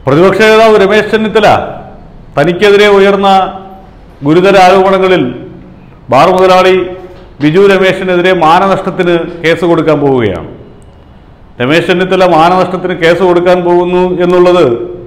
പ്രതിപക്ഷ നേതാവ് രമേശ് ചെന്നിത്തല തനിക്കെതിരെ ഉയർന്ന ഗുരുതര ആരോപണങ്ങളിൽ ബാർ മുതലാളി ബിജു രമേശിനെതിരെ മാനനഷ്ടത്തിന് കേസ് കൊടുക്കാൻ പോവുകയാണ് രമേശ് ചെന്നിത്തല മാനനഷ്ടത്തിന് കേസ് കൊടുക്കാൻ പോകുന്നു എന്നുള്ളത്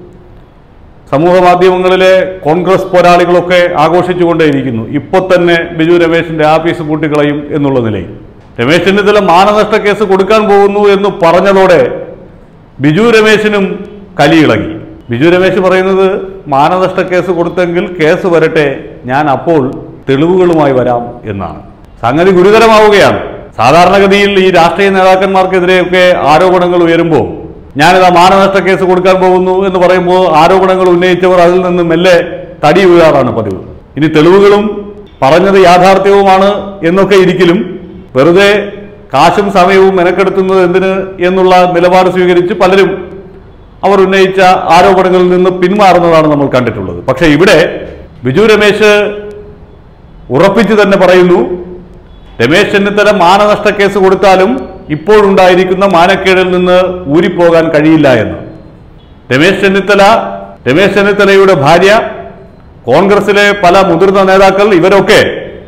സമൂഹ മാധ്യമങ്ങളിലെ കോൺഗ്രസ് പോരാളികളൊക്കെ ആഘോഷിച്ചുകൊണ്ടേയിരിക്കുന്നു ഇപ്പോൾ തന്നെ ബിജു രമേശിന്റെ ആഫീസ് പൂട്ടിക്കളയും എന്നുള്ള നിലയിൽ രമേശ് ചെന്നിത്തല മാനനഷ്ട കേസ് കൊടുക്കാൻ പോകുന്നു എന്ന് പറഞ്ഞതോടെ ബിജു രമേശിനും കലിയിളകി ബിജു രമേശ് പറയുന്നത് മാനനഷ്ട കേസ് കൊടുത്തെങ്കിൽ കേസ് വരട്ടെ ഞാൻ അപ്പോൾ തെളിവുകളുമായി വരാം എന്നാണ് സംഗതി ഗുരുതരമാവുകയാണ് സാധാരണഗതിയിൽ ഈ രാഷ്ട്രീയ നേതാക്കന്മാർക്കെതിരെയൊക്കെ ആരോപണങ്ങൾ ഉയരുമ്പോൾ ഞാനിതാ മാനനഷ്ട കേസ് കൊടുക്കാൻ പോകുന്നു എന്ന് പറയുമ്പോൾ ആരോപണങ്ങൾ ഉന്നയിച്ചവർ അതിൽ നിന്ന് മെല്ലെ തടി വീഴാറാണ് പതിവ് ഇനി തെളിവുകളും പറഞ്ഞത് യാഥാർത്ഥ്യവുമാണ് എന്നൊക്കെ ഇരിക്കലും വെറുതെ കാശും സമയവും മെനക്കെടുത്തുന്നത് എന്തിന് എന്നുള്ള നിലപാട് സ്വീകരിച്ച് പലരും അവർ ഉന്നയിച്ച ആരോപണങ്ങളിൽ നിന്ന് പിന്മാറുന്നതാണ് നമ്മൾ കണ്ടിട്ടുള്ളത് പക്ഷേ ഇവിടെ ബിജു രമേശ് ഉറപ്പിച്ചു തന്നെ പറയുന്നു രമേശ് ചെന്നിത്തല മാനനഷ്ട കേസ് കൊടുത്താലും ഇപ്പോഴുണ്ടായിരിക്കുന്ന മാനക്കേടിൽ നിന്ന് ഊരിപ്പോകാൻ കഴിയില്ല എന്ന് രമേശ് ചെന്നിത്തല രമേശ് ചെന്നിത്തലയുടെ ഭാര്യ കോൺഗ്രസിലെ പല മുതിർന്ന നേതാക്കൾ ഇവരൊക്കെ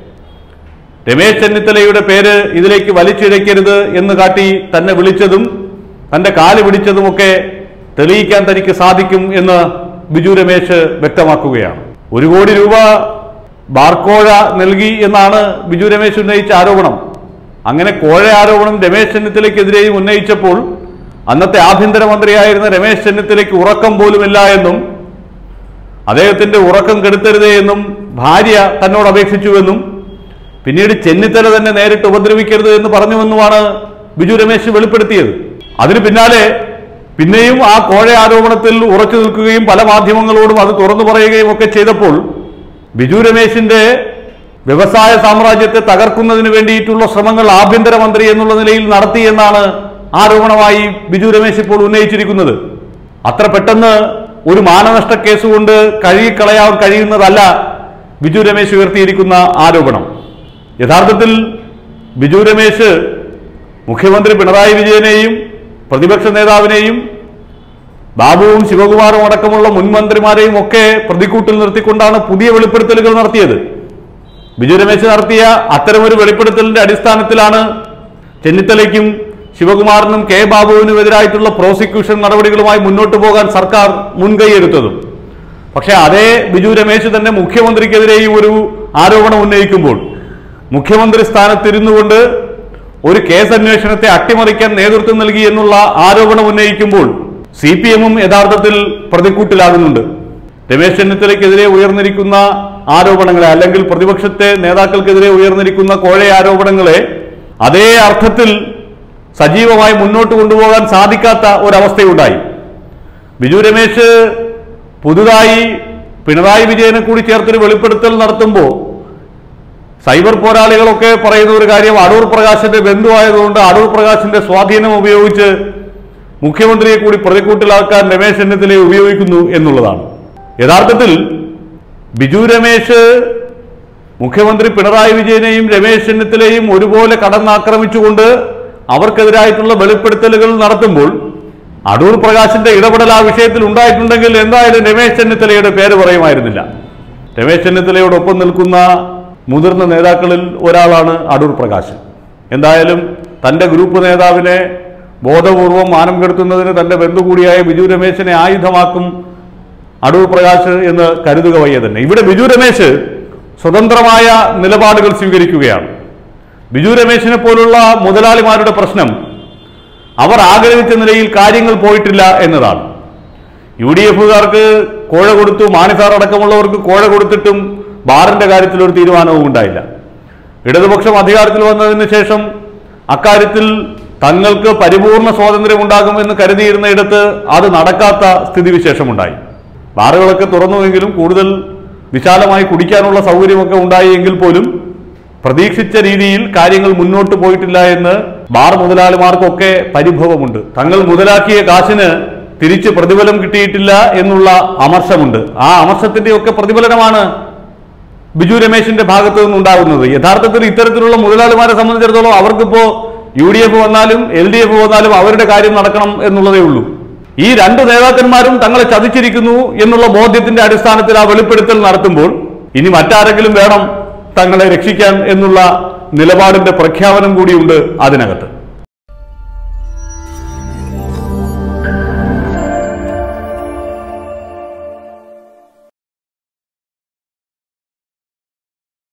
രമേശ് ചെന്നിത്തലയുടെ പേര് ഇതിലേക്ക് വലിച്ചിഴക്കരുത് എന്ന് കാട്ടി തന്നെ വിളിച്ചതും തന്റെ കാല് പിടിച്ചതുമൊക്കെ തെളിയിക്കാൻ തനിക്ക് സാധിക്കും എന്ന് ബിജു രമേശ് വ്യക്തമാക്കുകയാണ് ഒരു കോടി രൂപ ബാർക്കോഴ നൽകി എന്നാണ് ബിജു രമേശ് ഉന്നയിച്ച ആരോപണം അങ്ങനെ കോഴ ആരോപണം രമേശ് ചെന്നിത്തലയ്ക്കെതിരെയും ഉന്നയിച്ചപ്പോൾ അന്നത്തെ ആഭ്യന്തരമന്ത്രിയായിരുന്ന രമേശ് ചെന്നിത്തലയ്ക്ക് ഉറക്കം പോലുമില്ല എന്നും അദ്ദേഹത്തിന്റെ ഉറക്കം കെടുത്തരുതേ എന്നും ഭാര്യ തന്നോട് അപേക്ഷിച്ചുവെന്നും പിന്നീട് ചെന്നിത്തല തന്നെ നേരിട്ട് ഉപദ്രവിക്കരുത് എന്ന് പറഞ്ഞുവെന്നുമാണ് ബിജു രമേശ് വെളിപ്പെടുത്തിയത് അതിന് പിന്നാലെ പിന്നെയും ആ കോഴ ആരോപണത്തിൽ ഉറച്ചു നിൽക്കുകയും പല മാധ്യമങ്ങളോടും അത് തുറന്നു പറയുകയും ഒക്കെ ചെയ്തപ്പോൾ ബിജു രമേശിന്റെ വ്യവസായ സാമ്രാജ്യത്തെ തകർക്കുന്നതിന് വേണ്ടിയിട്ടുള്ള ശ്രമങ്ങൾ ആഭ്യന്തരമന്ത്രി എന്നുള്ള നിലയിൽ നടത്തി എന്നാണ് ആരോപണമായി ബിജു രമേശ് ഇപ്പോൾ ഉന്നയിച്ചിരിക്കുന്നത് അത്ര പെട്ടെന്ന് ഒരു മാനനഷ്ട കേസ് കൊണ്ട് കഴുകിക്കളയാൻ കഴിയുന്നതല്ല ബിജു രമേശ് ഉയർത്തിയിരിക്കുന്ന ആരോപണം യഥാർത്ഥത്തിൽ ബിജു രമേശ് മുഖ്യമന്ത്രി പിണറായി വിജയനെയും പ്രതിപക്ഷ നേതാവിനെയും ബാബുവും ശിവകുമാറും അടക്കമുള്ള മുൻമന്ത്രിമാരെയും ഒക്കെ പ്രതിക്കൂട്ടിൽ നിർത്തിക്കൊണ്ടാണ് പുതിയ വെളിപ്പെടുത്തലുകൾ നടത്തിയത് ബിജു രമേശ് നടത്തിയ അത്തരമൊരു വെളിപ്പെടുത്തലിന്റെ അടിസ്ഥാനത്തിലാണ് ചെന്നിത്തലയ്ക്കും ശിവകുമാറിനും കെ ബാബുവിനും എതിരായിട്ടുള്ള പ്രോസിക്യൂഷൻ നടപടികളുമായി മുന്നോട്ട് പോകാൻ സർക്കാർ മുൻകൈയെടുത്തതും പക്ഷേ അതേ ബിജു രമേശ് തന്നെ മുഖ്യമന്ത്രിക്കെതിരെയും ഒരു ആരോപണം ഉന്നയിക്കുമ്പോൾ മുഖ്യമന്ത്രി സ്ഥാനത്തിരുന്നു കൊണ്ട് ഒരു കേസ് അന്വേഷണത്തെ അട്ടിമറിക്കാൻ നേതൃത്വം നൽകി എന്നുള്ള ആരോപണം ഉന്നയിക്കുമ്പോൾ സി പി എമ്മും യഥാർത്ഥത്തിൽ പ്രതിക്കൂട്ടിലാകുന്നുണ്ട് രമേശ് ചെന്നിത്തലയ്ക്കെതിരെ ഉയർന്നിരിക്കുന്ന ആരോപണങ്ങളെ അല്ലെങ്കിൽ പ്രതിപക്ഷത്തെ നേതാക്കൾക്കെതിരെ ഉയർന്നിരിക്കുന്ന കോഴ ആരോപണങ്ങളെ അതേ അർത്ഥത്തിൽ സജീവമായി മുന്നോട്ട് കൊണ്ടുപോകാൻ സാധിക്കാത്ത ഒരവസ്ഥയുണ്ടായി ബിജു രമേശ് പുതുതായി പിണറായി വിജയനെ കൂടി ചേർത്തൊരു വെളിപ്പെടുത്തൽ നടത്തുമ്പോൾ സൈബർ പോരാളികളൊക്കെ പറയുന്ന ഒരു കാര്യം അടൂർ പ്രകാശിന്റെ ബന്ധുവായതുകൊണ്ട് അടൂർ പ്രകാശിന്റെ സ്വാധീനം ഉപയോഗിച്ച് മുഖ്യമന്ത്രിയെ കൂടി പ്രതിക്കൂട്ടിലാക്കാൻ രമേശ് ചെന്നിത്തലയെ ഉപയോഗിക്കുന്നു എന്നുള്ളതാണ് യഥാർത്ഥത്തിൽ ബിജു രമേശ് മുഖ്യമന്ത്രി പിണറായി വിജയനെയും രമേശ് ചെന്നിത്തലയും ഒരുപോലെ കടന്നാക്രമിച്ചുകൊണ്ട് അവർക്കെതിരായിട്ടുള്ള വെളിപ്പെടുത്തലുകൾ നടത്തുമ്പോൾ അടൂർ പ്രകാശിന്റെ ഇടപെടൽ ആ വിഷയത്തിൽ ഉണ്ടായിട്ടുണ്ടെങ്കിൽ എന്തായാലും രമേശ് ചെന്നിത്തലയുടെ പേര് പറയുമായിരുന്നില്ല രമേശ് ചെന്നിത്തലയോടൊപ്പം നിൽക്കുന്ന മുതിർന്ന നേതാക്കളിൽ ഒരാളാണ് അടൂർ പ്രകാശ് എന്തായാലും തന്റെ ഗ്രൂപ്പ് നേതാവിനെ ബോധപൂർവം മാനം കെടുത്തുന്നതിന് തന്റെ ബന്ധു കൂടിയായ ബിജു രമേശിനെ ആയുധമാക്കും അടൂർ പ്രകാശ് എന്ന് കരുതുക വയ്യ തന്നെ ഇവിടെ ബിജു രമേശ് സ്വതന്ത്രമായ നിലപാടുകൾ സ്വീകരിക്കുകയാണ് ബിജു രമേശിനെ പോലുള്ള മുതലാളിമാരുടെ പ്രശ്നം അവർ ആഗ്രഹിച്ച നിലയിൽ കാര്യങ്ങൾ പോയിട്ടില്ല എന്നതാണ് യു ഡി എഫുകാർക്ക് കോഴ കൊടുത്തു മാണിസാർ അടക്കമുള്ളവർക്ക് കോഴ കൊടുത്തിട്ടും ബാറിന്റെ കാര്യത്തിൽ ഒരു തീരുമാനവും ഉണ്ടായില്ല ഇടതുപക്ഷം അധികാരത്തിൽ വന്നതിന് ശേഷം അക്കാര്യത്തിൽ തങ്ങൾക്ക് പരിപൂർണ സ്വാതന്ത്ര്യം ഉണ്ടാകുമെന്ന് കരുതിയിരുന്നയിടത്ത് അത് നടക്കാത്ത സ്ഥിതിവിശേഷമുണ്ടായി ബാറുകളൊക്കെ തുറന്നുവെങ്കിലും കൂടുതൽ വിശാലമായി കുടിക്കാനുള്ള സൗകര്യമൊക്കെ ഉണ്ടായി എങ്കിൽ പോലും പ്രതീക്ഷിച്ച രീതിയിൽ കാര്യങ്ങൾ മുന്നോട്ട് പോയിട്ടില്ല എന്ന് ബാർ മുതലാളിമാർക്കൊക്കെ പരിഭവമുണ്ട് തങ്ങൾ മുതലാക്കിയ കാശിന് തിരിച്ച് പ്രതിഫലം കിട്ടിയിട്ടില്ല എന്നുള്ള അമർഷമുണ്ട് ആ അമർഷത്തിന്റെയൊക്കെ പ്രതിഫലനമാണ് ബിജു രമേശിന്റെ ഭാഗത്തു നിന്നുണ്ടാകുന്നത് യഥാർത്ഥത്തിൽ ഇത്തരത്തിലുള്ള മുതലാളിമാരെ സംബന്ധിച്ചിടത്തോളം അവർക്കിപ്പോ യു ഡി എഫ് വന്നാലും എൽ ഡി എഫ് വന്നാലും അവരുടെ കാര്യം നടക്കണം എന്നുള്ളതേ ഉള്ളൂ ഈ രണ്ട് നേതാക്കന്മാരും തങ്ങളെ ചതിച്ചിരിക്കുന്നു എന്നുള്ള ബോധ്യത്തിന്റെ അടിസ്ഥാനത്തിൽ ആ വെളിപ്പെടുത്തൽ നടത്തുമ്പോൾ ഇനി മറ്റാരെങ്കിലും വേണം തങ്ങളെ രക്ഷിക്കാൻ എന്നുള്ള നിലപാടിന്റെ പ്രഖ്യാപനം കൂടിയുണ്ട് അതിനകത്ത്